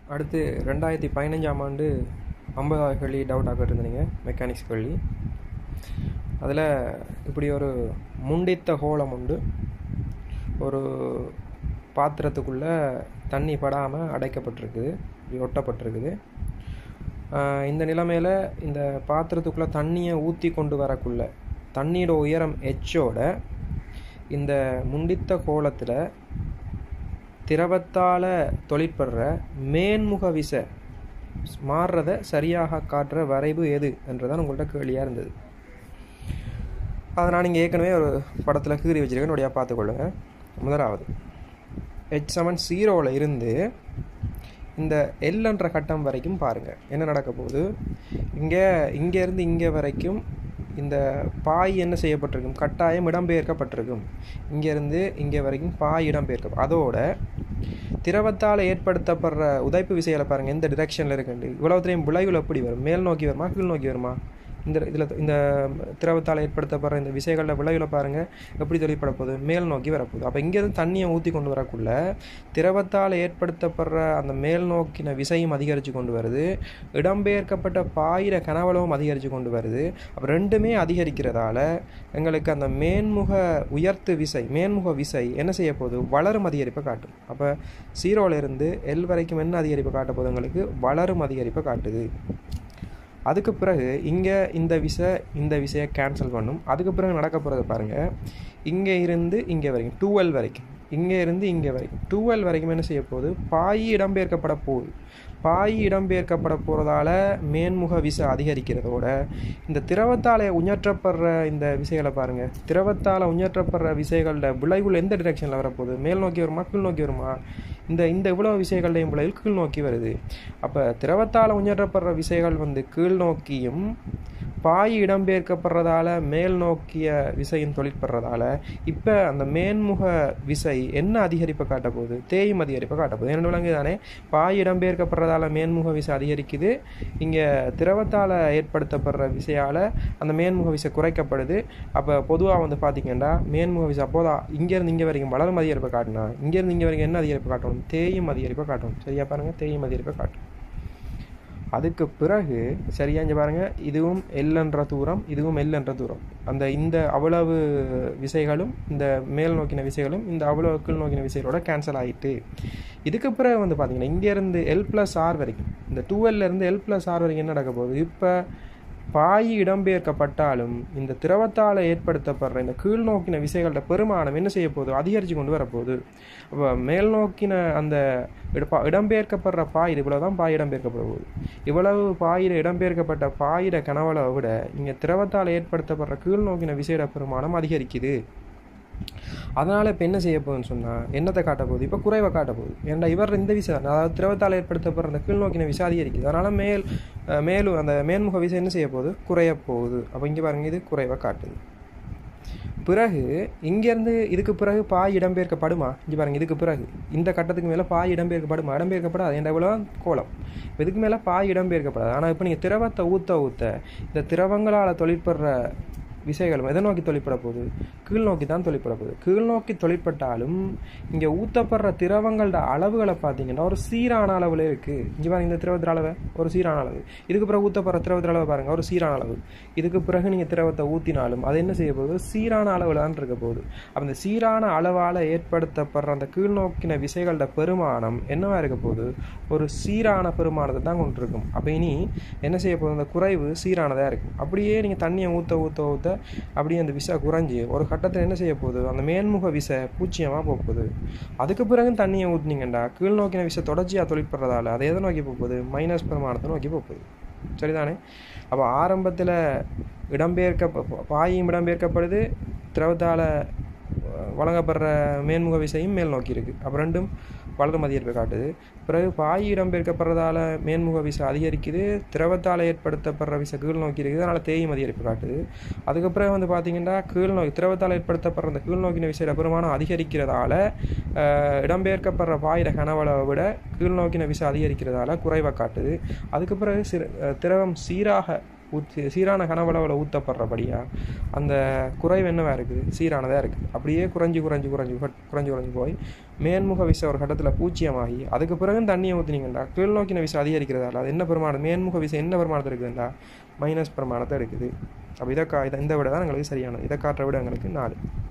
அடுத்து ரெண்டாயிரத்தி பதினஞ்சாம் ஆண்டு ஐம்பதாவது கேள்வி டவுட் ஆக்கிட்டு இருந்தீங்க மெக்கானிக்ஸ் கேள்வி அதில் இப்படி ஒரு முண்டித்த கோலம் உண்டு ஒரு பாத்திரத்துக்குள்ளே தண்ணி படாமல் அடைக்கப்பட்டிருக்குது இப்படி ஒட்டப்பட்டிருக்குது ஆஹ் இந்த நிலைமையில் இந்த பாத்திரத்துக்குள்ளே தண்ணியை ஊற்றி கொண்டு வரக்குள்ள தண்ணியோட உயரம் எச்சோட இந்த முண்டித்த கோலத்தில் திரவத்தால் தொழிற்படுற மேன்முக விசை மாறுறத சரியாக காட்டுற வரைவு எது என்றதான் உங்கள்கிட்ட கேள்வியாக இருந்தது அதை நான் இங்கே ஏற்கனவே ஒரு படத்தில் கீறி வச்சிருக்கேன் நொடியாக பார்த்துக்கொள்ளுங்க முதலாவது ஹெச் செவன் ஜீரோவில் இருந்து இந்த எல் என்ற கட்டம் வரைக்கும் பாருங்கள் என்ன நடக்க போகுது இங்கே இங்கேருந்து இங்கே வரைக்கும் இந்த பாய் என்ன செய்யப்பட்டிருக்கும் கட்டாயம் இடம்பெயர்க்கப்பட்டிருக்கும் இங்கேருந்து இங்கே வரைக்கும் பாய் இடம்பெயர்க்க அதோட திரவத்தால் ஏற்படுத்தப்படுற உதைப்பு விசைகளை பாருங்கள் எந்த டிரெக்ஷனில் இருக்குண்டு இவ்வளவுத்தையும் விளைவில் எப்படி வரும் மேல் நோக்கி வருமா கீழ் நோக்கி வருமா இந்த இதில் இந்த திரவத்தால் ஏற்படுத்தப்படுற இந்த விசைகளில் விளைவில் பாருங்கள் எப்படி தொழிற்பட போகுது மேல் நோக்கி வரப்போகுது அப்போ இங்கேருந்து தண்ணியை ஊற்றி கொண்டு வரக்குள்ள திரவத்தால் ஏற்படுத்தப்படுற அந்த மேல் நோக்கின விசையும் அதிகரித்து கொண்டு வருது இடம்பெயர்க்கப்பட்ட பாயிர கனவளவும் அதிகரித்து கொண்டு வருது அப்போ ரெண்டுமே அதிகரிக்கிறதால எங்களுக்கு அந்த மேன்முக உயர்த்து விசை மேன்முக விசை என்ன செய்ய போகுது வளரும் அதிகரிப்பை காட்டும் அப்போ ஜீரோலேருந்து எல் வரைக்கும் என்ன அதிகரிப்பை காட்ட போகுது எங்களுக்கு வளரும் அதிகரிப்பை காட்டுது அதுக்கு பிறகு இங்கே இந்த விசை இந்த விசையை கேன்சல் பண்ணும் அதுக்கு பிறகு நடக்க போகிறத பாருங்கள் இங்கே இருந்து இங்கே வரைக்கும் டூவெல் வரைக்கும் இங்கே இருந்து இங்கே வரைக்கும் டூவெல் வரைக்கும் என்ன செய்ய போகுது பாய் இடம்பெயர்க்கப்பட போகுது பாய் இடம்பெயர்க்கப்பட போகிறதால மேன்முக விசை அதிகரிக்கிறதோட இந்த திரவத்தால் உயற்றப்படுற இந்த விசைகளை பாருங்கள் திரவத்தால் உயற்றப்படுற விசைகளோட விளைவுல எந்த டிரெக்ஷனில் வரப்போகுது மேல் நோக்கி வருமா கீழ் நோக்கி வருமா இந்த இந்த இவ்வளோ விசைகள்டையும் விளைவில் கீழ் நோக்கி வருது அப்போ திரவத்தால் உயற்றப்படுற விசைகள் வந்து கீழ் நோக்கியும் பாய் இடம்பெயர்க்கப்படுறதால மேல் நோக்கிய விசையும் தொழிற்படுறதால இப்போ அந்த மேன்முக விசை என்ன அதிகரிப்பை காட்ட போகுது தேயும் அதிகரிப்பை காட்ட போகுது என்ன விளங்கு தானே பாய் இடம்பெயர்க்கப்படுறதால மேன்முக விசை அதிகரிக்குது இங்கே திரவத்தால் ஏற்படுத்தப்படுற விசையால் அந்த மேன்முக விசை குறைக்கப்படுது அப்போ பொதுவாக வந்து பார்த்தீங்கன்னா மேன்முக விசை அப்போதான் இங்கேருந்து இங்கே வரைக்கும் வளரும் அதிகரிப்பை காட்டினா இங்கேருந்து இங்கே வரைக்கும் என்ன அதிகரிப்பை காட்டணும் தேயும் அதிகரிப்பை காட்டணும் சரியா பாருங்கள் தேயும் அதிகரிப்பை காட்டும் அதுக்கு பிறகு சரியா இங்கே பாருங்கள் இதுவும் எல் என்ற தூரம் இதுவும் எல் என்ற தூரம் அந்த இந்த அவ்வளவு விசைகளும் இந்த மேல் நோக்கின விசைகளும் இந்த அவ்வளவு கீழ் நோக்கின விசைகளோட கேன்சல் ஆகிட்டு இதுக்கு பிறகு வந்து பார்த்தீங்கன்னா இங்கேருந்து எல் ப்ளஸ் ஆர் வரைக்கும் இந்த டூவெல்லேருந்து எல் ப்ளஸ் ஆர் வரைக்கும் என்ன நடக்க போகுது இப்போ பாய் இடம்பெயர்க்கப்பட்டாலும் இந்த திரவத்தால் ஏற்படுத்தப்படுற இந்த கீழ் நோக்கின விசைகளோட பெருமானம் என்ன செய்ய போகுது அதிகரித்து கொண்டு வரப்போகுது அப்போ மேல் நோக்கின அந்த இடம்பெயர்க்கப்படுற பாய் இவ்வளோ தான் பாய் இடம்பெயர்க்கப்பட போகுது இவ்வளவு பாயிர இடம்பெயர்க்கப்பட்ட பாயிர கனவளை விட இங்கே திரவத்தால் ஏற்படுத்தப்படுற கீழ் நோக்கின விசையோட பெருமானம் அதிகரிக்குது அதனால் இப்போ என்ன செய்ய போகுதுன்னு சொன்னால் என்னத்தை காட்ட போகுது இப்போ குறைவை காட்ட போகுது ஏன்டா இவர் இந்த விசை அதாவது திரவத்தால் ஏற்படுத்தப்படுற அந்த கீழ்நோக்கின விசை அதிகரிக்குது அதனால் மேல் மேலும் அந்த மேன்முக விசை என்ன செய்ய போகுது குறைய போகுது அப்போ இங்கே பாருங்க இது குறைவை காட்டுது பிறகு இங்கேருந்து இதுக்கு பிறகு பாய் இடம்பெயர்க்கப்படுமா இங்கே பாருங்க இதுக்கு பிறகு இந்த கட்டத்துக்கு மேலே பாய் இடம்பெயர்க்கப்படுமா இடம்பெயர்க்கப்படாது என்ற இவ்வளோ கோலம் இதுக்கு மேலே பாய் இடம்பெயர்க்கப்படாது ஆனால் இப்போ நீங்கள் திரவத்தை ஊற்ற ஊற்ற இந்த திரவங்களால் தொழிற்படுற விசைகளும் எதை நோக்கி தொழிற்பட போகுது கீழ் நோக்கி தான் தொழிற்பட போகுது கீழ் நோக்கி தொழிற்பட்டாலும் இங்கே ஊற்றப்படுற திரவங்களோட அளவுகளை பார்த்தீங்கன்னா ஒரு சீரான அளவில் இருக்குது இங்கே பாருங்க இந்த திரவத்திர அளவை ஒரு சீரான அளவு இதுக்கு பிறகு ஊற்றப்படுற திரவத்திர அளவை பாருங்கள் ஒரு சீரான அளவு இதுக்கு பிறகு நீங்கள் திரவத்தை ஊற்றினாலும் அது என்ன செய்ய போகுது சீரான அளவில் தான் இருக்க போகுது அப்போ இந்த சீரான அளவால் ஏற்படுத்தப்படுற அந்த கீழ் நோக்கின விசைகளோட பெருமானம் என்னவா இருக்க போகுது ஒரு சீரான பெருமானத்தை தான் கொண்டு இருக்கும் அப்போ இனி என்ன செய்ய போகுது அந்த குறைவு சீரானதாக இருக்கும் அப்படியே நீங்கள் தண்ணியை ஊற்ற ஊற்ற ஊற்ற அப்படியே அந்த விசை குறைஞ்சி ஒரு கட்டத்தில் என்ன செய்ய போகுது அந்த மேன்முக விசை பூச்சியமாக போக போகுது அதுக்கு பிறகு தண்ணியை ஊற்றினீங்கண்டா கீழ் நோக்கின விசை தொடர்ச்சியாக தொழிற்படுறதால அதை எதை நோக்கி போகுது மைனஸ் பெருமானத்தை நோக்கி போகுது சரிதானே அப்போ ஆரம்பத்தில் இடம்பெயர்க்க பாயும் இடம்பெயர்க்கப்படுது திரவத்தால் வழங்கப்படுற மேன்முக விசையும் மேல் நோக்கி இருக்குது அப்போ ரெண்டும் வளரும் அதிகரிப்பை காட்டுது பிறகு பாய் இடம்பெயர்க்கப்படுறதால மேன்முக விசை அதிகரிக்குது திரவத்தால் ஏற்படுத்தப்படுற விசை கீழ் நோக்கி இருக்குது அதனால் தேயும் அதிகரிப்பு காட்டுது அதுக்கப்புறம் வந்து பார்த்தீங்கன்னா கீழ் நோக்கி திரவத்தால் ஏற்படுத்தப்படுற அந்த கீழ் நோக்கின விசையோட பெருமானம் அதிகரிக்கிறதால இடம்பெயர்க்கப்படுற பாயிர கனவளவை விட கீழ் நோக்கின விசை அதிகரிக்கிறதால குறைவாக காட்டுது அதுக்கு பிறகு சிற திரவம் சீராக ஊற்றி சீரான கனவளவில் ஊற்றப்படுறபடியா அந்த குறைவு என்னவாக இருக்குது சீரானதாக இருக்குது அப்படியே குறைஞ்சி குறைஞ்சி குறைஞ்சி குறைஞ்சி குறைஞ்சி போய் மேன்முக விசை ஒரு கட்டத்தில் பூச்சியமாகி அதுக்கு பிறகு தண்ணியை ஊற்றினீங்கண்டா கீழ் நோக்கின விசை அதிகரிக்கிறதால அது என்ன பெருமானம் மேன்முக விசை என்ன பெருமானத்தை இருக்குதுண்டா மைனஸ் பெருமானத்தை இருக்குது அப்போ இதை கா இதை இந்த விட தான் எங்களுக்கு சரியானது இதை காட்டுற விட எங்களுக்கு நாலு